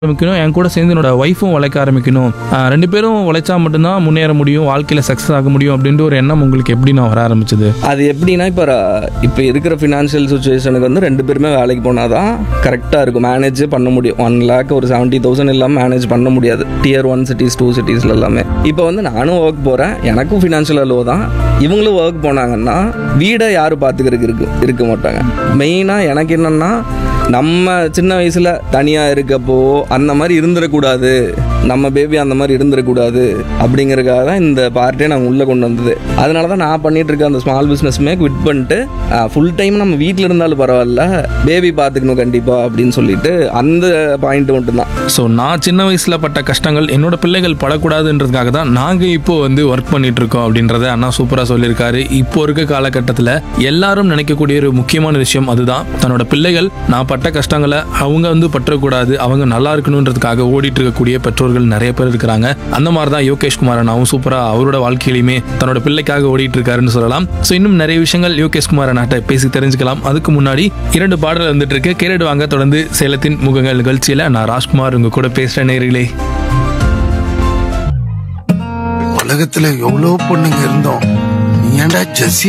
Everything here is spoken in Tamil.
ஆரம்பிக்கணும் என் கூட சேர்ந்து என்னோட ஒய்ஃபும் உழைக்க ஆரம்பிக்கணும் ஆஹ் ரெண்டு பேரும் உழைச்சா மட்டும்தான் முன்னேற முடியும் வாழ்க்கையில் சக்ஸஸ் ஆக முடியும் அப்படின்ற ஒரு எண்ணம் உங்களுக்கு எப்படி நான் வர ஆரம்பிச்சது அது எப்படின்னா இப்போ இப்போ இருக்கிற ஃபினான்ஷியல் சுச்சுவேஷனுக்கு வந்து ரெண்டு பேருமே வேலைக்கு போனால் தான் கரெக்டாக இருக்கும் மேனேஜ் பண்ண முடியும் ஒன் லேக் ஒரு செவன்ட்டி தௌசண்ட் இல்லாமல் மேனேஜ் பண்ண முடியாது டியர் ஒன் சிட்டிஸ் டூ சிட்டிஸ்ல எல்லாமே இப்போ வந்து நானும் ஒர்க் போகிறேன் எனக்கும் ஃபினான்ஷியல் லோ தான் இவங்களும் ஒர்க் போனாங்கன்னா வீடை யார் பார்த்துக்கிறதுக்கு இருக்கு இருக்க மாட்டாங்க மெயினாக எனக்கு என்னென்னா நம்ம சின்ன வயசுல தனியா இருக்கப்போ அந்த மாதிரி இருந்துடக்கூடாது நம்ம பேபி அந்த மாதிரி இருந்துடக்கூடாது அப்படிங்கறதுக்காக தான் இந்த பார்ட்டே நாங்கள் உள்ள கொண்டு வந்தது அதனால தான் நான் பண்ணிட்டு இருக்க அந்த ஸ்மால் பிஸ்னஸ்மே குவிட் பண்ணிட்டு ஃபுல் டைம் நம்ம வீட்டில் இருந்தாலும் பரவாயில்ல பேபி பார்த்துக்கணும் கண்டிப்பா அப்படின்னு சொல்லிட்டு அந்த பாயிண்ட் மட்டும் தான் ஸோ நான் சின்ன வயசில் பட்ட கஷ்டங்கள் என்னோட பிள்ளைகள் படக்கூடாதுன்றதுக்காக தான் நாங்கள் இப்போ வந்து ஒர்க் பண்ணிட்டு இருக்கோம் அப்படின்றத அண்ணா சூப்பராக சொல்லியிருக்காரு இப்போ இருக்க காலகட்டத்தில் எல்லாரும் நினைக்கக்கூடிய ஒரு முக்கியமான விஷயம் அதுதான் தன்னோட பிள்ளைகள் நான் பட்ட கஷ்டங்களை அவங்க வந்து பற்றக்கூடாது அவங்க நல்லா இருக்கணுன்றதுக்காக ஓடிட்டு இருக்கக்கூடிய பெற்றோர்கள் நிறைய பேர் இருக்கிறாங்க அந்த மாதிரி தான் யோகேஷ் குமார் அண்ணாவும் சூப்பராக அவரோட வாழ்க்கையிலுமே தன்னோட பிள்ளைக்காக ஓடிட்டு இருக்காருன்னு சொல்லலாம் ஸோ இன்னும் நிறைய விஷயங்கள் யோகேஷ் குமார் அண்ணாட்ட பேசி தெரிஞ்சுக்கலாம் அதுக்கு முன்னாடி இரண்டு பாடல் வந்துட்டு இருக்கு கேரட் வாங்க தொடர்ந்து சேலத்தின் முகங்கள் நிகழ்ச்சியில் நான் ராஜ்குமார் உங்க கூட பேசுகிறேன் நேர்களே உலகத்துல எவ்வளவு பொண்ணுங்க இருந்தோம் நீ ஏன்டா ஜெஸ்ஸி